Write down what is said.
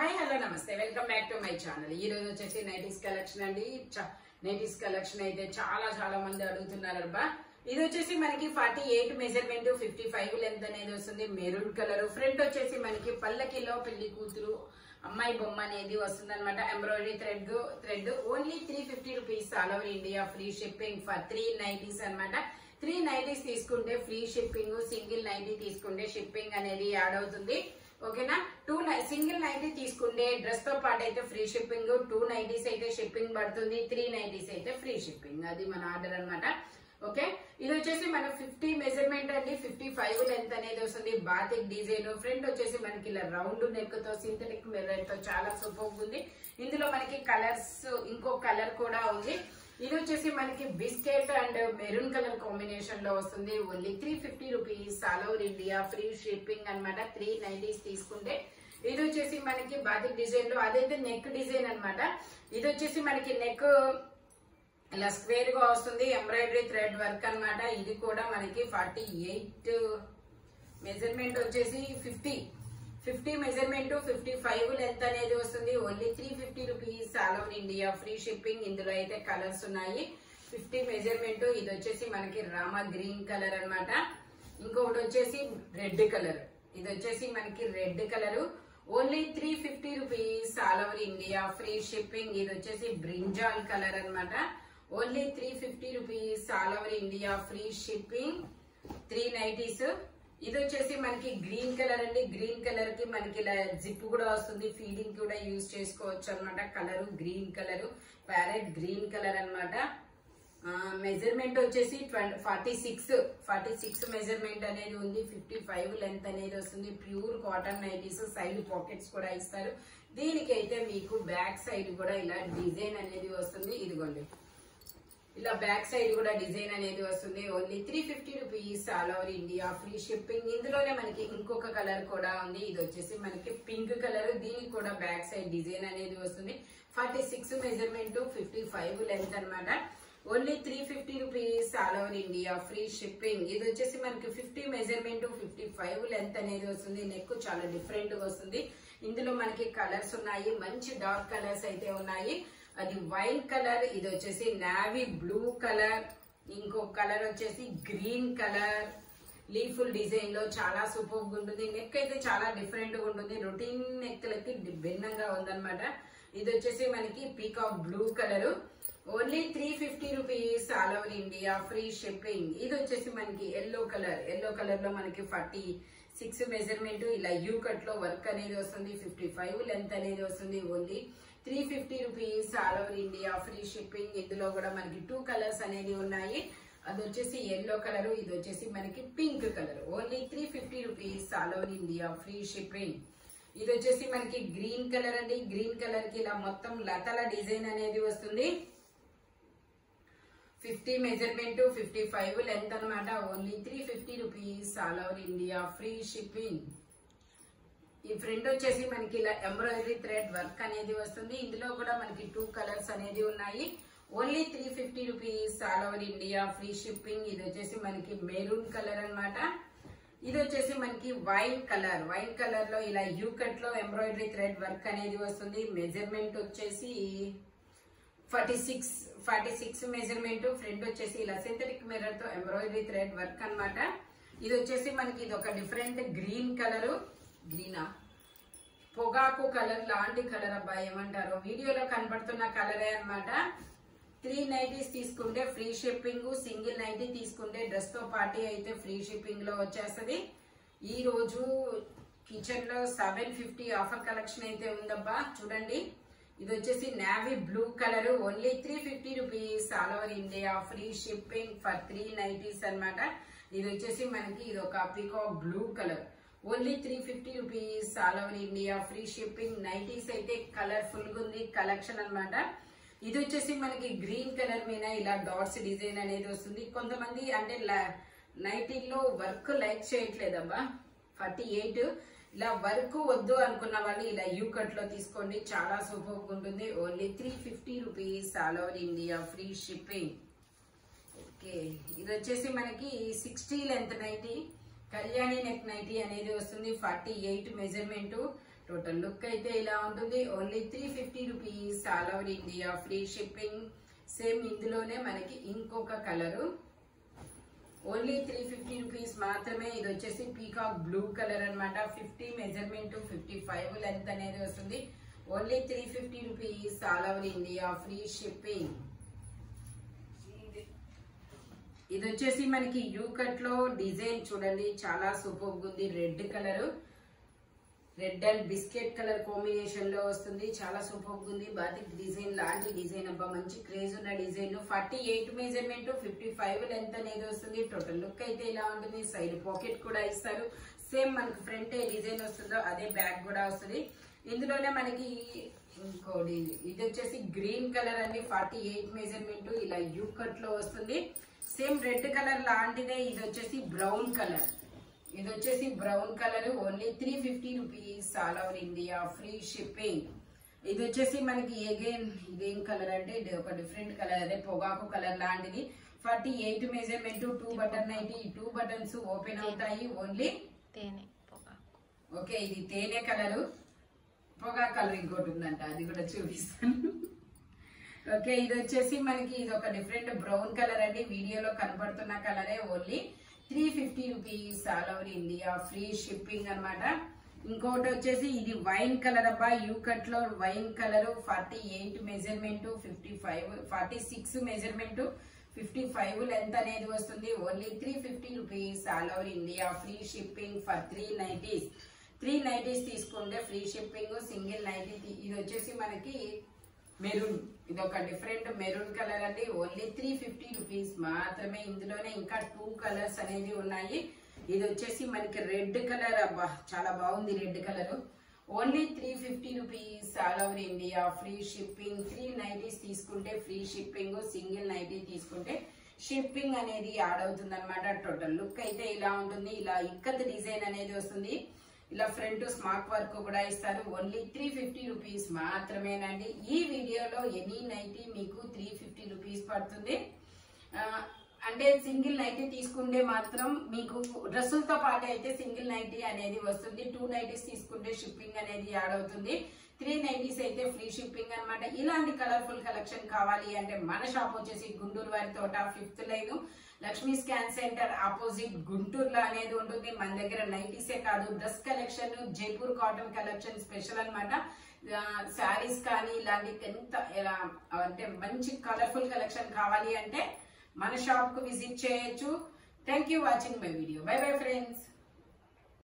hi hello నమస్తే welcome back to my channel ఈ రోజు వచ్చేసి నైటీస్ కలెక్షన్ అండి నైటీస్ కలెక్షన్ అయితే చాలా చాలా మంది అడుగుతున్నారు అబ్బా ఇది వచ్చేసి మనకి forty eight measurement fifty five length అనేది వస్తుంది మెరూన్ కలర్ ఫ్రంట్ వచ్చేసి మనకి పల్లకిలో పెళ్లి కూతురు అమ్మాయి బొమ్మ అనేది వస్తుంది అనమాట embroidery thread thread only three fifty rupees all over India free shipping for three nighties అనమాట త్రీ నైటీస్ తీసుకుంటే ఫ్రీ షిప్పింగ్ సింగిల్ నైటీ తీసుకుంటే షిప్పింగ్ అనేది యాడ్ అవుతుంది ఓకేనా టూ సింగిల్ నైటీ తీసుకుంటే డ్రెస్ తో పాటు అయితే ఫ్రీ షిప్పింగ్ టూ నైటీస్ అయితే షిప్పింగ్ పడుతుంది త్రీ నైటీస్ అయితే ఫ్రీ షిప్పింగ్ అది మన ఆర్డర్ అన్నమాట ఓకే ఇది వచ్చేసి మన ఫిఫ్టీ మెజర్మెంట్ అండి ఫిఫ్టీ ఫైవ్ లెంత్ అనేది వస్తుంది బాతిక్ డిజైన్ ఫ్రంట్ వచ్చేసి మనకి ఇలా రౌండ్ నెక్ తో సింథటిక్ మిర్రర్ తో చాలా సూపర్ ఉంది ఇందులో మనకి కలర్స్ ఇంకో కలర్ కూడా ఉంది ఇది వచ్చేసి మనకి biscuit and maroon colour combination లో వస్తుంది only three fifty rupees all over India free shipping అన్నమాట త్రీ నైన్టీస్ తీసుకుంటే ఇది వచ్చేసి మనకి బాతిక్ డిజైన్ లో అదైతే నెక్ డిజైన్ అన్నమాట ఇది వచ్చేసి మనకి నెక్ ఇలా స్క్వేర్ గా వస్తుంది ఎంబ్రాయిడరీ థ్రెడ్ వర్క్ అన్నమాట ఇది కూడా మనకి ఫార్టీ ఎయిట్ మెజర్మెంట్ వచ్చేసి fifty fifty measurement fifty five length అనేది వస్తుంది only three fifty rupees all over India free shipping ఇందులో అయితే కలర్స్ ఉన్నాయి ఫిఫ్టీ మెజర్మెంట్ ఇది వచ్చేసి మనకి రామ గ్రీన్ కలర్ అన్నమాట ఇంకొకటి వచ్చేసి రెడ్ కలర్ ఇది వచ్చేసి మనకి red colour only three fifty rupees all over India free shipping ఇది వచ్చేసి బ్రింజాల్ కలర్ అన్నమాట only three fifty rupees all over India free shipping three nighties ఇది వచ్చేసి మనకి గ్రీన్ కలర్ అండి గ్రీన్ కలర్ కి మనకి ఇలా జిప్ కూడా వస్తుంది ఫీడింగ్ కూడా యూజ్ చేసుకోవచ్చు అనమాట colour green colour parrot green colour అన్నమాట మెజర్మెంట్ వచ్చేసి forty six forty six measurement అనేది ఉంది ఫిఫ్టీ ఫైవ్ లెంత్ అనేది వస్తుంది pure cotton nighties side pockets కూడా ఇస్తారు దీనికైతే మీకు బ్యాక్ సైడ్ కూడా ఇలా డిజైన్ అనేది వస్తుంది ఇదిగోండి ఇలా బ్యాక్ సైడ్ కూడా డిజైన్ అనేది వస్తుంది only three fifty rupees all over India free shipping ఇందులోనే మనకి ఇంకొక కలర్ కూడా ఉంది ఇది వచ్చేసి మనకి పింక్ కలర్ దీనికి కూడా బ్యాక్ సైడ్ డిజైన్ అనేది వస్తుంది forty six measurement fifty five length అనమాట only three fifty rupees all over India free shipping ఇది వచ్చేసి మనకి fifty measurement fifty five length అనేది వస్తుంది నెక్ చాలా డిఫరెంట్ గా వస్తుంది ఇందులో మనకి కలర్స్ ఉన్నాయి మంచి డార్క్ కలర్స్ అయితే ఉన్నాయి అది వైట్ కలర్ ఇది వచ్చేసి నావీ బ్లూ కలర్ ఇంకో కలర్ వచ్చేసి గ్రీన్ కలర్ లీఫుల్ డిజైన్ లో చాలా సూపర్ ఉంటుంది నెక్ అయితే చాలా డిఫరెంట్ గా ఉంటుంది రొటీన్ నెక్ లకి భిన్నంగా ఉందన్నమాట ఇది వచ్చేసి మనకి peacock blue colour only three fifty rupees all over India free shipping ఇది వచ్చేసి మనకి ఎల్లో కలర్ ఎల్లో కలర్ లో మనకి ఫార్టీ సిక్స్ మెజర్మెంట్ ఇలా యూ కట్ లో వర్క్ అనేది వస్తుంది ఫిఫ్టీ ఫైవ్ లెంత్ అనేది వస్తుంది only three fifty rupees all over India free shipping ఇందులో కూడా మనకి టూ కలర్స్ అనేది ఉన్నాయి అది వచ్చేసి ఎల్లో కలర్ ఇది వచ్చేసి మనకి pink colour only three fifty rupees all over India free shipping ఇది వచ్చేసి మనకి గ్రీన్ కలర్ అండి గ్రీన్ కలర్ కి ఇలా మొత్తం లతల డిజైన్ అనేది వస్తుంది fifty measurement fifty five length అనమాట only three fifty rupees all over India free shipping ఈ ఫ్రంట్ వచ్చేసి మనకి ఇలా ఎంబ్రాయిడరీ థ్రెడ్ వర్క్ అనేది వస్తుంది ఇందులో కూడా మనకి టూ కలర్స్ అనేది ఉన్నాయి only three fifty rupees all over India free shipping ఇది వచ్చేసి మనకి మెరూన్ కలర్ అన్నమాట ఇది వచ్చేసి మనకి వైట్ కలర్ వైట్ కలర్ లో ఇలా యూ కట్ లో ఎంబ్రాయిడరీ థ్రెడ్ వర్క్ అనేది వస్తుంది మెజర్మెంట్ వచ్చేసి forty six forty six measurement front వచ్చేసి ఇలా సింథటిక్ మిర్రర్ తో ఎంబ్రాయిడరీ థ్రెడ్ వర్క్ అన్నమాట ఇది వచ్చేసి మనకి ఇది ఒక డిఫరెంట్ గ్రీన్ కలర్ గ్రీనా పొగాకు కలర్ లాంటి కలర్ అబ్బాయి ఏమంటారు వీడియోలో కనబడుతున్న కలరే అన్నమాట త్రీ నైటీస్ తీసుకుంటే ఫ్రీ షిప్పింగ్ సింగిల్ నైటీ తీసుకుంటే డ్రెస్ తో పార్టీ అయితే ఫ్రీ షిప్పింగ్ లో వచ్చేస్తది ఈ రోజు కిచెన్ లో సెవెన్ ఫిఫ్టీ ఆఫర్ కలెక్షన్ అయితే ఉందబ్బా చూడండి ఇది వచ్చేసి navy blue colour only three fifty rupees all over India free shipping for three nighties అన్నమాట ఇది వచ్చేసి మనకి ఇది ఒక peacock blue colour only three fifty rupees all over India free shipping nighties అయితే కలర్ఫుల్ గా ఉంది కలెక్షన్ అన్నమాట ఇది వచ్చేసి మనకి గ్రీన్ కలర్ మీద ఇలా డాట్స్ డిజైన్ అనేది వస్తుంది కొంతమంది అంటే నైటీల్లో వర్క్ లైక్ చేయట్లేదబ్బా ఫార్టీ ఎయిట్ ఇలా వర్క్ వద్దు అనుకున్న వాళ్ళు ఇలా యూ కట్ లో తీసుకోండి చాలా సూపర్ ఉంటుంది only three fifty rupees all over India free shipping okay ఇది వచ్చేసి మనకి sixty length nighty Kalyani neck nighty అనేది వస్తుంది forty eight measurement total look అయితే ఇలా ఉంటుంది only three fifty rupees all over India free shipping same ఇందులోనే మనకి ఇంకొక colour only three fifty rupees మాత్రమే ఇది వచ్చేసి పీకాక్ బ్లూ కలర్ అన్నమాట fifty measurement fifty five length అనేది వస్తుంది only three fifty rupees all over India free shipping ఇది వచ్చేసి మనకి యూ కట్ లో డిజైన్ చూడండి చాలా సూపర్ ఉంది red colour red and biscuit colour combination లో వస్తుంది చాలా సూపర్ ఉంది బాతిక్ డిజైన్ లాంటి డిజైన్ అబ్బా మంచి క్రేజ్ ఉన్న design forty eight measurement fifty five length అనేది వస్తుంది టోటల్ లుక్ అయితే ఇలా ఉంటుంది సైడ్ పాకెట్ కూడా ఇస్తారు సేమ్ మనకి ఫ్రంట్ ఏ డిజైన్ వస్తుందో అదే బ్యాక్ కూడా వస్తుంది ఇందులోనే మనకి ఇంకోటి ఇది వచ్చేసి గ్రీన్ కలర్ అండి ఫార్టీ ఎయిట్ మెజర్మెంట్ ఇలా యూ కట్ లో వస్తుంది సేమ్ రెడ్ కలర్ లాంటిదే ఇది వచ్చేసి బ్రౌన్ కలర్ ఇది వచ్చేసి brown colour only three fifty rupees all over India free shipping ఇది వచ్చేసి మనకి అగైన్ ఇదేం కలర్ అంటే ఇది ఒక డిఫరెంట్ కలర్ అదే పొగాకు కలర్ లాంటిది forty eight measurement two button అయితే ఈ టూ బటన్స్ ఓపెన్ అవుతాయి ఓన్లీ తేనె పొగాకు ఓకే ఇది తేనె కలరు పొగా కలర్ ఇంకోటి ఉందంట అది కూడా చూపిస్తాను ఓకే ఇది వచ్చేసి మనకి ఇది ఒక డిఫరెంట్ బ్రౌన్ కలర్ అండి వీడియోలో కనబడుతున్న కలరే only three fifty rupees all over India free shipping అన్నమాట ఇంకోటి వచ్చేసి ఇది వైన్ కలర్ అబ్బా యూ కట్ లో wine colour forty eight measurement fifty five forty six measurement fifty five length అనేది వస్తుంది only three fifty rupees all over India free shipping for three nighties three nighties తీసుకుంటే free shipping single nighty ఇది వచ్చేసి మనకి maroon ఇది ఒక different maroon colour అండి only three fifty rupees మాత్రమే ఇందులోనే ఇంకా టూ కలర్స్ అనేది ఉన్నాయి ఇది వచ్చేసి మనకి రెడ్ కలర్ అబ్బా చాలా బాగుంది red colour only three fifty rupees all over India free shipping three nighties తీసుకుంటే ఫ్రీ షిప్పింగ్ సింగిల్ నైటీ తీసుకుంటే షిప్పింగ్ అనేది యాడ్ అవుతుంది అనమాట టోటల్ లుక్ అయితే ఇలా ఉంటుంది ఇలా ఇక్కత్ డిజైన్ అనేది వస్తుంది ఇలా ఫ్రంట్ స్మార్ట్ వర్క్ కూడా ఇస్తారు ఓన్లీ త్రీ ఫిఫ్టీ రూపీస్ మాత్రమేనండి ఈ వీడియోలో ఎనీ నైటీ మీకు త్రీ ఫిఫ్టీ రూపీస్ పడుతుంది ఆ, అంటే సింగిల్ నైటీ తీసుకుంటే మాత్రం మీకు డ్రెస్సులతో పాటు అయితే సింగిల్ నైటీ అనేది వస్తుంది టూ నైటీస్ తీసుకుంటే షిప్పింగ్ అనేది యాడ్ అవుతుంది త్రీ నైటీస్ అయితే ఫ్రీ షిప్పింగ్ అన్నమాట ఇలాంటి కలర్ఫుల్ కలెక్షన్ కావాలి అంటే మన షాప్ వచ్చేసి గుంటూరు వారి తోట fifth line Lakshmi scan centre opposite గుంటూరులో అనేది ఉంటుంది మన దగ్గర నైటీసే కాదు dress collection Jaipur cotton collection special అనమాట శారీస్ కానీ ఇలాంటి ఎంత ఎలా అంటే మంచి కలర్ఫుల్ కలెక్షన్ కావాలి అంటే మన షాప్ కు విజిట్ చేయొచ్చు thank you watching my video bye bye friends